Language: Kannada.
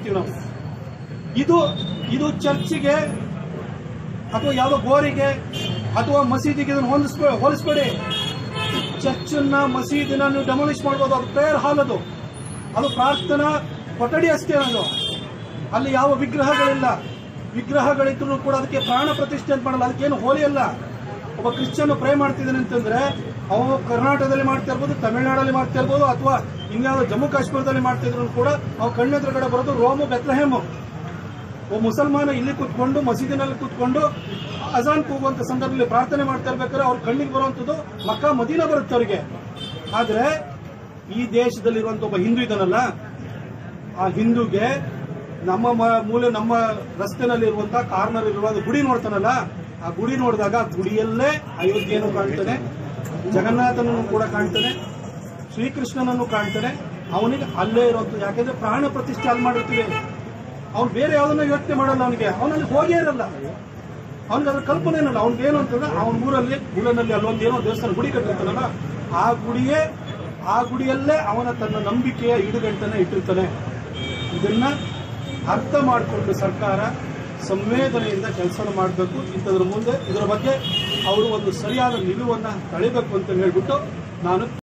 ನಾವು ಇದು ಇದು ಚರ್ಚಿಗೆ ಅಥವಾ ಯಾವುದೋ ಗೋರಿಗೆ ಅಥವಾ ಮಸೀದಿಗೆ ಇದನ್ನು ಹೋಲಿಸ್ಕೊ ಹೋಲಿಸ್ಬೇಡಿ ಚರ್ಚನ್ನ ಮಸೀದಿನ ನೀವು ಡೆಮಾಲಿಷ್ ಮಾಡ್ಬೋದು ಅದು ಪ್ರೇಯರ್ ಹಾಲ್ ಅದು ಅದು ಪ್ರಾರ್ಥನಾ ಕೊಠಡಿ ಅಷ್ಟೇ ಅದು ಅಲ್ಲಿ ಯಾವ ವಿಗ್ರಹಗಳಿಲ್ಲ ವಿಗ್ರಹಗಳಿದ್ರು ಕೂಡ ಅದಕ್ಕೆ ಪ್ರಾಣ ಪ್ರತಿಷ್ಠೆ ಅಂತ ಮಾಡಲ್ಲ ಅದಕ್ಕೇನು ಹೋಲಿ ಅಲ್ಲ ಒಬ್ಬ ಕ್ರಿಶ್ಚಿಯನ್ ಪ್ರೇ ಮಾಡ್ತಿದ್ದಾನೆ ಅಂತಂದ್ರೆ ಅವನು ಕರ್ನಾಟಕದಲ್ಲಿ ಮಾಡ್ತಾ ಇರ್ಬೋದು ತಮಿಳುನಾಡಲ್ಲಿ ಮಾಡ್ತಾ ಇರ್ಬೋದು ಅಥವಾ ಇನ್ಯಾವುದೋ ಜಮ್ಮು ಕಾಶ್ಮೀರದಲ್ಲಿ ಮಾಡ್ತಿದ್ರು ಕೂಡ ಅವ್ನು ಕಣ್ಣೆದುರುಗಡೆ ಬರೋದು ರೋಮು ಬೆತ್ಲಹೇಮು ಒಬ್ಬ ಮುಸಲ್ಮಾನ ಇಲ್ಲಿ ಕೂತ್ಕೊಂಡು ಮಸೀದಿನಲ್ಲಿ ಕೂತ್ಕೊಂಡು ಅಜಾನ್ ಕೂಗುವಂತ ಸಂದರ್ಭದಲ್ಲಿ ಪ್ರಾರ್ಥನೆ ಮಾಡ್ತಾ ಇರ್ಬೇಕಾದ್ರೆ ಅವ್ರ ಕಣ್ಣಿಗೆ ಬರುವಂತದ್ದು ಮಕ್ಕಾ ಮದೀನ ಬರುತ್ತೆ ಅವರಿಗೆ ಆದ್ರೆ ಈ ದೇಶದಲ್ಲಿರುವಂತ ಒಬ್ಬ ಹಿಂದೂ ಇದಾನಲ್ಲ ಆ ಹಿಂದೂಗೆ ನಮ್ಮ ಮ- ಮೂಲೆ ನಮ್ಮ ರಸ್ತೆನಲ್ಲಿ ಇರುವಂತ ಕಾರ್ನರ್ ಇರುವ ಅದು ಗುಡಿ ನೋಡ್ತಾನಲ್ಲ ಆ ಗುಡಿ ನೋಡಿದಾಗ ಆ ಗುಡಿಯಲ್ಲೇ ಅಯೋಧ್ಯೆಯನ್ನು ಕಾಣ್ತಾನೆ ಜಗನ್ನಾಥನನ್ನು ಕೂಡ ಕಾಣ್ತಾನೆ ಶ್ರೀಕೃಷ್ಣನನ್ನು ಕಾಣ್ತಾನೆ ಅವನಿಗೆ ಅಲ್ಲೇ ಇರುವಂತ ಯಾಕೆಂದ್ರೆ ಪ್ರಾಣ ಪ್ರತಿಷ್ಠೆ ಅಲ್ಲಿ ಮಾಡಿರ್ತೀವಿ ಅವ್ನು ಬೇರೆ ಯಾವ್ದನ್ನ ಯೋಚನೆ ಮಾಡಲ್ಲ ಅವನಿಗೆ ಅವನಲ್ಲಿ ಹೋಗೇ ಇರಲ್ಲ ಅವ್ನಿಗೆ ಅದ್ರ ಕಲ್ಪನೆ ಏನಲ್ಲ ಅವ್ನಿಗೆ ಏನು ಅಂತಂದ್ರೆ ಅವನ ಊರಲ್ಲಿ ಊರಲ್ಲಿ ಅಲ್ಲೊಂದು ಏನೋ ದೇವಸ್ಥಾನ ಗುಡಿ ಕಟ್ಟಿರ್ತಾನಲ್ಲ ಆ ಗುಡಿಯೇ ಆ ಗುಡಿಯಲ್ಲೇ ಅವನ ತನ್ನ ನಂಬಿಕೆಯ ಇಡುಗಂಟನ್ನ ಇಟ್ಟಿರ್ತಾನೆ ಇದನ್ನ ಅರ್ಥ ಮಾಡಿಕೊಂಡು ಸರ್ಕಾರ ಸಂವೇದನೆಯಿಂದ ಕೆಲಸ ಮಾಡಬೇಕು ಇಂಥದ್ರ ಮುಂದೆ ಇದರ ಬಗ್ಗೆ ಅವರು ಒಂದು ಸರಿಯಾದ ನಿಲುವನ್ನ ತಳಿಬೇಕು ಅಂತ ಹೇಳ್ಬಿಟ್ಟು ನಾನು